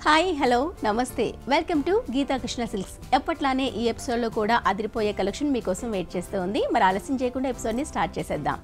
hi hello నమస్తే welcome to Geetha Krishna silks ఎప్పట్లానే ఈ ఎపిసోడ్లో కూడా అదిరిపోయే కలెక్షన్ మీకోసం వెయిట్ చేస్తూ ఉంది మరి ఆలస్యం చేయకుండా ఎపిసోడ్ని స్టార్ట్ చేసేద్దాం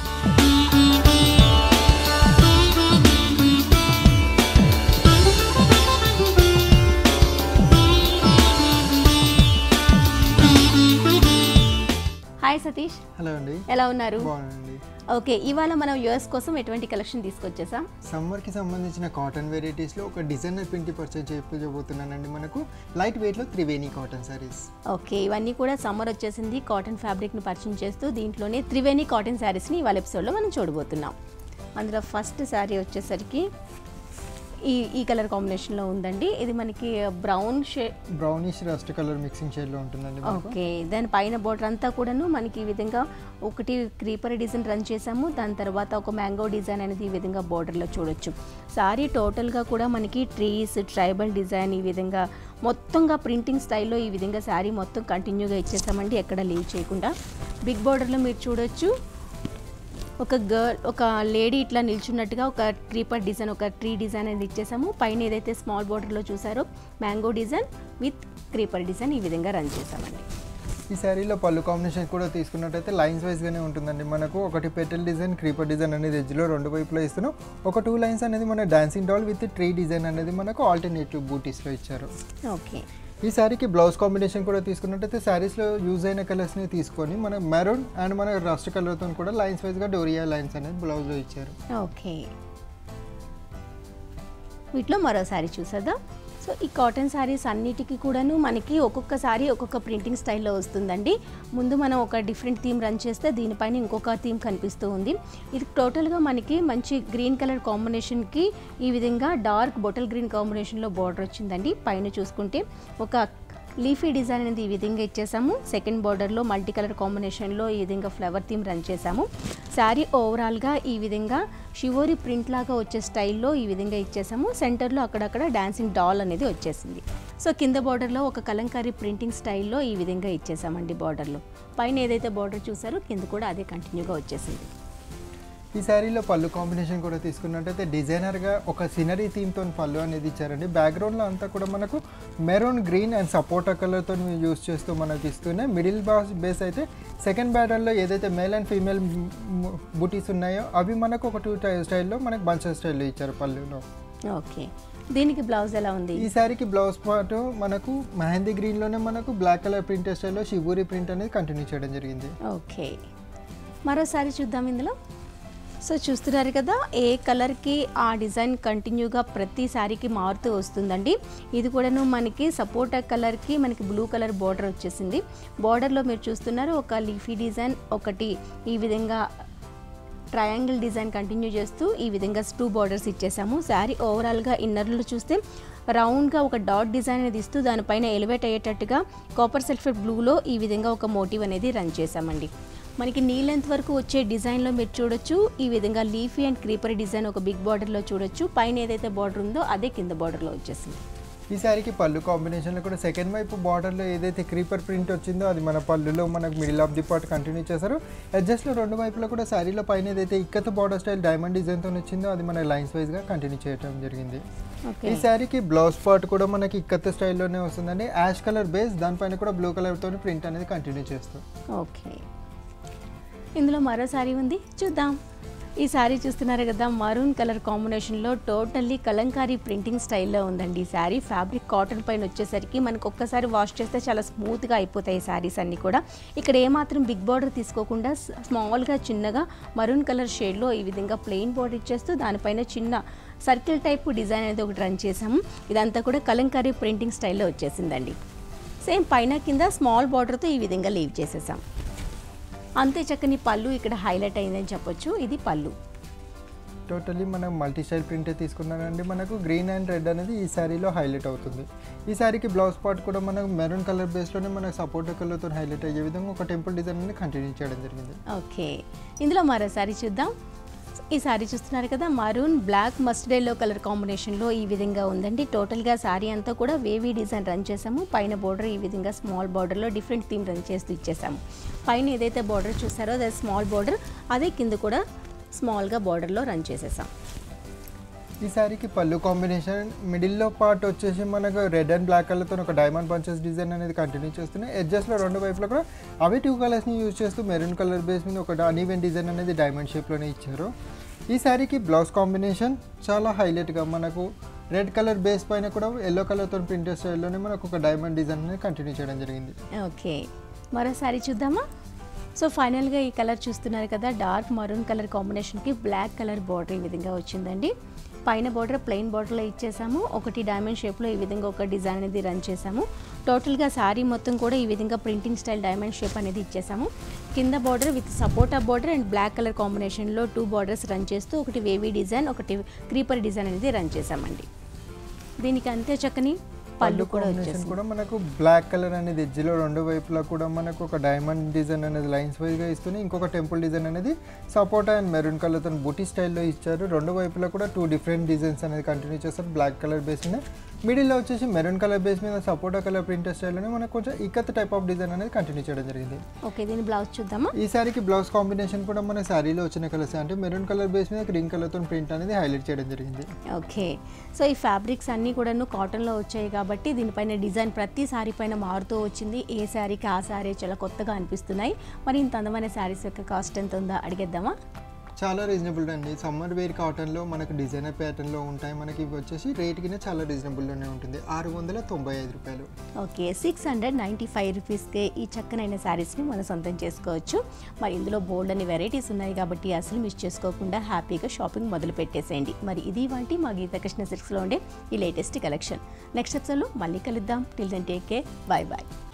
హాయ్ సతీష్ హలో అండి ఎలా ఉన్నారు బాగుందండి ఓకే ఇవాళ మనం యూఎస్ కోసం ఎటువంటి కలెక్షన్ తీసుకొచ్చేసాం సమ్మర్కి సంబంధించిన కాటన్ వెరైటీస్లో ఒక డిజైనర్ ప్రింట్ పర్చేజ్ చేయబోతున్నానండి మనకు లైట్ వెయిట్లో త్రివేణి కాటన్ సారీస్ ఓకే ఇవన్నీ కూడా సమ్మర్ వచ్చేసింది కాటన్ ఫ్యాబ్రిక్ని పరిచయం చేస్తూ దీంట్లోనే త్రివేణి కాటన్ శారీస్ని ఇవాళ ఎపిసోడ్లో మనం చూడబోతున్నాం అందులో ఫస్ట్ శారీ వచ్చేసరికి ఈ ఈ కలర్ కాంబినేషన్లో ఉందండి ఇది మనకి బ్రౌన్ షే బ్రౌనిష్ రస్ట్ కలర్ మిక్సింగ్ షేడ్లో ఉంటుందండి మనకు ఓకే దాని పైన బోర్డర్ అంతా కూడాను మనకి ఈ విధంగా ఒకటి క్రీపర్ డిజైన్ రన్ చేసాము దాని తర్వాత ఒక మ్యాంగో డిజైన్ అనేది ఈ విధంగా బోర్డర్లో చూడొచ్చు సారీ టోటల్గా కూడా మనకి ట్రీస్ ట్రైబల్ డిజైన్ ఈ విధంగా మొత్తంగా ప్రింటింగ్ స్టైల్లో ఈ విధంగా శారీ మొత్తం కంటిన్యూగా ఇచ్చేసామండి ఎక్కడ లీవ్ చేయకుండా బిగ్ బోర్డర్లో మీరు చూడొచ్చు ఒక గర్ల్ ఒక లేడీ ఇట్లా నిల్చున్నట్టుగా ఒక క్రీపర్ డిజైన్ ఒక ట్రీ డిజైన్ అనేది ఇచ్చేసాము పైన ఏదైతే స్మాల్ బోర్డర్లో చూసారో mango design with creeper design ఈ విధంగా రన్ చేసామండి ఈ శారీలో పళ్ళు కాంబినేషన్ కూడా తీసుకున్నట్టయితే లైన్స్ వైజ్గానే ఉంటుందండి మనకు ఒకటి పెటల్ డిజైన్ క్రీపర్ డిజైన్ అనేది ఎడ్జ్లో రెండు వైపులో ఇస్తున్నాం ఒక టూ లైన్స్ అనేది మన dancing doll with tree design అనేది మనకు ఆల్టర్నేటివ్ బూటీస్లో ఇచ్చారు ఓకే ఈ శారీకి బ్లౌజ్ కాంబినేషన్ కూడా తీసుకున్నట్టయితే శారీస్లో యూజ్ అయిన కలర్స్ని తీసుకొని మన మెరూన్ అండ్ మన రస్ట్ కలర్తో కూడా లైన్స్ వైజ్గా డోరియా లైన్స్ అనేది బ్లౌజ్లో ఇచ్చారు ఓకే వీటిలో మరో శారీ చూసేద్దాం సో ఈ కాటన్ శారీస్ అన్నిటికీ కూడాను మనకి ఒక్కొక్క శారీ ఒక్కొక్క ప్రింటింగ్ స్టైల్లో వస్తుందండి ముందు మనం ఒక డిఫరెంట్ థీమ్ రన్ చేస్తే దీనిపైన ఇంకొక థీమ్ కనిపిస్తూ ఉంది ఇది టోటల్గా మనకి మంచి గ్రీన్ కలర్ కాంబినేషన్కి ఈ విధంగా డార్క్ బొటల్ గ్రీన్ కాంబినేషన్లో బార్డర్ వచ్చిందండి పైన చూసుకుంటే ఒక లీఫీ డిజైన్ అనేది ఈ విధంగా ఇచ్చేసాము సెకండ్ బార్డర్లో మల్టీ కలర్ కాంబినేషన్లో ఈ విధంగా ఫ్లవర్ థీమ్ రన్ చేసాము శారీ ఓవరాల్గా ఈ విధంగా షివోరి ప్రింట్ లాగా వచ్చే స్టైల్లో ఈ విధంగా ఇచ్చేసాము సెంటర్లో అక్కడక్కడ డాన్సింగ్ డాల్ అనేది వచ్చేసింది సో కింద బార్డర్లో ఒక కలంకారీ ప్రింటింగ్ స్టైల్లో ఈ విధంగా ఇచ్చేసామండి బార్డర్లో పైన ఏదైతే బార్డర్ చూసారో కింద కూడా అదే కంటిన్యూగా వచ్చేసింది ఈ శారీలో పళ్ళు కాంబినేషన్ కూడా తీసుకున్నట్టయితే డిజైనర్గా ఒక సినరీ థీమ్తో పళ్ళు అనేది ఇచ్చారండి బ్యాక్గ్రౌండ్లో అంతా కూడా మనకు మెరూన్ గ్రీన్ అండ్ సపోటా కలర్తో యూస్ చేస్తూ మనకి ఇస్తూనే మిడిల్ బాస్ బేస్ అయితే సెకండ్ బ్యాటర్లో ఏదైతే మేల్ అండ్ ఫీమేల్ బుటీస్ ఉన్నాయో అవి మనకు ఒక టూ స్టైల్లో మనకు బంచర్ స్టైల్లో ఇచ్చారు పళ్ళులో ఓకే దీనికి బ్లౌజ్ ఎలా ఉంది ఈ శారీకి బ్లౌజ్ పాటు మనకు మెహందీ గ్రీన్లోనే మనకు బ్లాక్ కలర్ ప్రింట్ స్టైల్లో షిబూరి ప్రింట్ అనేది కంటిన్యూ చేయడం జరిగింది ఓకే మరోసారి చూద్దాం ఇందులో సో చూస్తున్నారు కదా ఏ కలర్కి ఆ డిజైన్ కంటిన్యూగా ప్రతి శారీకి మారుతూ వస్తుందండి ఇది కూడాను మనకి సపోటా కలర్కి మనకి బ్లూ కలర్ బార్డర్ వచ్చేసింది బార్డర్లో మీరు చూస్తున్నారు ఒక లీఫీ డిజైన్ ఒకటి ఈ విధంగా ట్రయాంగిల్ డిజైన్ కంటిన్యూ చేస్తూ ఈ విధంగా టూ బార్డర్స్ ఇచ్చేసాము శారీ ఓవరాల్గా ఇన్నర్లో చూస్తే రౌండ్గా ఒక డాట్ డిజైన్ అనేది ఇస్తూ దానిపైన ఎలివేట్ అయ్యేటట్టుగా కాపర్ సల్ఫేట్ బ్లూలో ఈ విధంగా ఒక మోటివ్ అనేది రన్ చేసామండి మనకి నీ లెంత్ వరకు వచ్చే డిజైన్లో మీరు చూడొచ్చు ఈ విధంగా లీఫీ అండ్ క్రీపర్ డిజైన్ ఒక బిగ్ బార్డర్లో చూడొచ్చు పైన ఏదైతే బార్డర్ ఉందో అదే కింద బార్డర్లో వచ్చేసింది ఈ శారీకి పళ్ళు కాంబినేషన్లో కూడా సెకండ్ వైపు బార్డర్లో ఏదైతే క్రీపర్ ప్రింట్ వచ్చిందో అది మన పళ్ళులో మనకు middle of the part continue చేశారు అడ్జస్ట్లో రెండు వైపులో కూడా శారీలో పైన ఏదైతే ఇక్కత బార్డర్ స్టైల్ డైమండ్ డిజైన్తో వచ్చిందో అది మన లైన్స్ వైజ్గా కంటిన్యూ చేయడం జరిగింది ఓకే ఈ శారీకి బ్లౌజ్ పార్ట్ కూడా మనకి ఇక్కత స్టైల్లోనే వస్తుందండి యాష్ కలర్ బేస్ దానిపైన కూడా బ్లూ కలర్తో ప్రింట్ అనేది కంటిన్యూ చేస్తాం ఓకే ఇందులో మరో శారీ ఉంది చూద్దాం ఈ శారీ చూస్తున్నారు కదా మరూన్ కలర్ కాంబినేషన్లో టోటల్లీ కలంకారీ ప్రింటింగ్ స్టైల్లో ఉందండి ఈ శారీ ఫ్యాబ్రిక్ కాటన్ పైన వచ్చేసరికి మనకు ఒక్కసారి వాష్ చేస్తే చాలా స్మూత్గా అయిపోతాయి ఈ శారీస్ అన్నీ కూడా ఇక్కడ ఏమాత్రం బిగ్ బార్డర్ తీసుకోకుండా స- స్మాల్గా చిన్నగా మరూన్ కలర్ షేడ్లో ఈ విధంగా ప్లెయిన్ బార్డర్ ఇచ్చేస్తూ దానిపైన చిన్న సర్కిల్ టైప్ డిజైన్ అనేది ఒకటి రన్ చేసాము ఇదంతా కూడా కలంకారీ ప్రింటింగ్ స్టైల్లో వచ్చేసిందండి సేమ్ పైన కింద స్మాల్ బార్డర్తో ఈ విధంగా లీవ్ చేసేసాం అంతే చక్కని పళ్ళు ఇక్కడ హైలైట్ అయిందని చెప్పొచ్చు ఇది పళ్ళు టోటలీ మనం మల్టీ స్టైల్ ప్రింటే తీసుకున్నానండి మనకు గ్రీన్ అండ్ రెడ్ అనేది ఈ శారీలో హైలైట్ అవుతుంది ఈ శారీకి బ్లౌజ్ పార్ట్ కూడా మనకు మెరూన్ కలర్ బేస్లోనే మనకు సపోర్ట్ కలర్తో హైలైట్ అయ్యే విధంగా ఒక టెంపుల్ డిజైన్ అనేది కంటిన్యూ చేయడం జరిగింది ఓకే ఇందులో మరో సారీ చూద్దాం ఈ సారీ చూస్తున్నారు కదా maroon black mustard yellow colour కాంబినేషన్లో ఈ విధంగా ఉందండి టోటల్గా సారీ అంతా కూడా వేవీ డిజైన్ రన్ చేసాము పైన బార్డర్ ఈ విధంగా స్మాల్ బార్డర్లో డిఫరెంట్ థీమ్ రన్ చేస్తూ ఇచ్చేసాము పైన ఏదైతే బార్డర్ చూసారో అదే స్మాల్ బార్డర్ అదే కింద కూడా స్మాల్గా బార్డర్లో రన్ చేసేసాం ఈ శారీకి పళ్ళు కాంబినేషన్ మిడిల్లో పార్ట్ వచ్చేసి మనకు రెడ్ అండ్ బ్లాక్ కలర్తో ఒక డైమండ్ పంచెస్ డిజైన్ అనేది కంటిన్యూ చేస్తున్నాయి ఎడ్జస్ట్లో రెండు వైపులో కూడా అవి టూ కలర్స్ని యూజ్ చేస్తూ మెరూన్ కలర్ బేస్ మీద ఒక అన్ఈవెన్ డిజైన్ అనేది డైమండ్ షేప్లోనే ఇచ్చారు ఈ శారీకి బ్లౌజ్ కాంబినేషన్ చాలా హైలైట్గా మనకు రెడ్ కలర్ బేస్ పైన కూడా ఎల్లో కలర్తో ప్రింటెడ్ స్టైల్లోనే మనకు ఒక డైమండ్ డిజైన్ అనేది కంటిన్యూ చేయడం జరిగింది ఓకే మరో సారీ చూద్దామా సో ఫైనల్గా ఈ కలర్ చూస్తున్నారు కదా డార్క్ మరూన్ కలర్ కాంబినేషన్కి బ్లాక్ కలర్ బార్డర్ ఈ విధంగా వచ్చిందండి పైన బార్డర్ ప్లెయిన్ బార్డర్లో ఇచ్చేసాము ఒకటి డైమండ్ షేప్లో ఈ విధంగా ఒక డిజైన్ అనేది రన్ చేసాము టోటల్గా శారీ మొత్తం కూడా ఈ విధంగా ప్రింటింగ్ స్టైల్ డైమండ్ షేప్ అనేది ఇచ్చేసాము కింద border with sapota border and black colour కాంబినేషన్లో టూ బార్డర్స్ రన్ చేస్తూ ఒకటి వేవీ డిజైన్ ఒకటి క్రీపర్ డిజైన్ అనేది రన్ చేసామండి దీనికి అంతే చక్కని పళ్ళు కూడా కాంబినేషన్ వచ్చేసింది కూడా మనకు బ్లాక్ కలర్ అనేది ఎడ్జ్లో రెండు వైపులా కూడా మనకు ఒక డైమండ్ డిజైన్ అనేది లైన్స్ వైజ్గా ఇస్తూనే ఇంకొక టెంపుల్ డిజైన్ అనేది సపోటా అండ్ మెరూన్ కలర్తో బూటీ స్టైల్లో ఇచ్చారు రెండు వైపులా కూడా టూ డిఫరెంట్ డిజైన్స్ అనేది కంటిన్యూ చేస్తారు బ్లాక్ కలర్ బేస్ మీద మిడిల్లో వచ్చేసి మెరూన్ కలర్ బేస్ మీద సపోటా కలర్ ప్రింటర్ స్టైల్లోనే మనకు కొంచెం ఇకత్ టైప్ ఆఫ్ డిజైన్ అనేది కంటిన్యూ చేయడం జరిగింది ఓకే దీని బ్లౌజ్ చూద్దామా ఈ శారీకి బ్లౌజ్ కాంబినేషన్ కూడా మన శారీలో వచ్చిన కలర్స్ అంటే మెరూన్ కలర్ బేస్ మీద గ్రీన్ కలర్తో ప్రింట్ అనేది హైలైట్ చేయడం జరిగింది ఓకే సో ఈ ఫ్యాబ్రిక్స్ అన్నీ కూడాను కాటన్లో వచ్చాయి కాబట్టి దీనిపైన డిజైన్ ప్రతి శారీ పైన మారుతూ వచ్చింది ఏ శారీకి ఆ శారీ చాలా కొత్తగా అనిపిస్తున్నాయి మరి ఇంత అందమైన శారీస్ యొక్క కాస్ట్ ఎంత ఉందో అడిగేద్దామా చాలా రీజనబుల్ అండి సమ్మర్ వేర్ కాటన్లో మనకు డిజైనర్ ప్యాటర్న్లో ఉంటాయి మనకి ఇవి వచ్చేసి రేట్ కింద చాలా రీజనబుల్లోనే ఉంటుంది ఆరు వందల తొంభై ఐదు రూపాయలు okay six hundred ninety five రూపీస్కే ఈ చక్కనైన శారీస్ని మనం సొంతం చేసుకోవచ్చు మరి ఇందులో బోల్డ్ అని వెరైటీస్ ఉన్నాయి కాబట్టి అసలు మిస్ చేసుకోకుండా హ్యాపీగా షాపింగ్ మొదలు పెట్టేసేయండి మరి ఇది వాటి మా గీత కృష్ణ సిల్క్స్లో ఉండే ఈ లేటెస్ట్ కలెక్షన్ నెక్స్ట్ ఎపిసోడ్లో మళ్ళీ కలుద్దాం till then take care bye bye